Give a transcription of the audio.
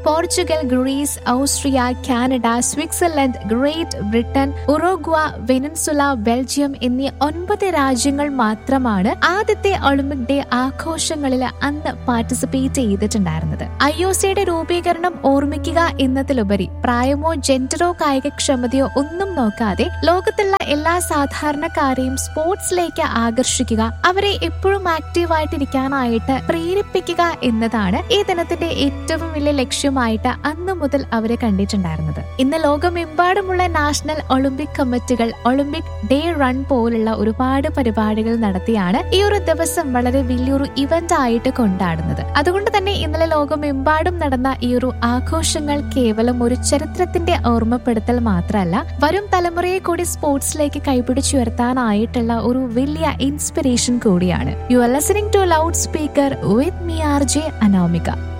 Portugal Greece Austria Canada Switzerland Great Britain Uruguay Venezuela Belgium എന്നീ ഒൻപത് രാജ്യങ്ങൾ മാത്രമാണ് ആദ്യത്തെ ഒളിമ്പിക് ഡേ ആഘോഷങ്ങളിൽ അന്ന് പാർട്ടിസിപ്പേറ്റ് ചെയ്തിട്ടുണ്ടായിരുന്നത് ഐ ഒ സിയുടെ രൂപീകരണം ഓർമ്മിക്കുക എന്നതിലുപരി പ്രായമോ ജെൻഡറോ കായികക്ഷമതയോ ഒന്നും നോക്കാതെ ലോകത്തുള്ള എല്ലാ സാധാരണക്കാരെയും സ്പോർട്സിലേക്ക് ആകർഷിക്കുക അവരെ എപ്പോഴും ആക്റ്റീവായിട്ടിരിക്കാനായിട്ട് പ്രേരിപ്പിക്കുക എന്നതാണ് ഈ ദിനത്തിന്റെ ഏറ്റവും വലിയ ലക്ഷ്യമായിട്ട് അന്നു മുതൽ അവരെ കണ്ടിട്ടുണ്ടായിരുന്നത് ഇന്ന് ലോകമെമ്പാടുമുള്ള നാഷണൽ ഒളിമ്പിക് കമ്മിറ്റികൾ ഒളിമ്പിക് ഡേ റൺ പോലുള്ള ഒരുപാട് പരിപാടികൾ നടത്തിയാണ് ഈ ഒരു ദിവസം വളരെ വലിയൊരു ഇവന്റ് ആയിട്ട് കൊണ്ടാടുന്നത് അതുകൊണ്ട് തന്നെ ഇന്നലെ ലോകമെമ്പാടും നടന്ന ഈ ഒരു ആഘോഷങ്ങൾ കേവലം ഒരു ചരിത്രത്തിന്റെ ഓർമ്മപ്പെടുത്തൽ മാത്രമല്ല വരും തലമുറയെ കൂടി സ്പോർട്സിലേക്ക് കൈപിടിച്ചുയർത്താനായിട്ടുള്ള ഒരു വലിയ ഇൻസ്പിറേഷൻ കൂടിയാണ് you are listening to loud speaker with me R J Anamika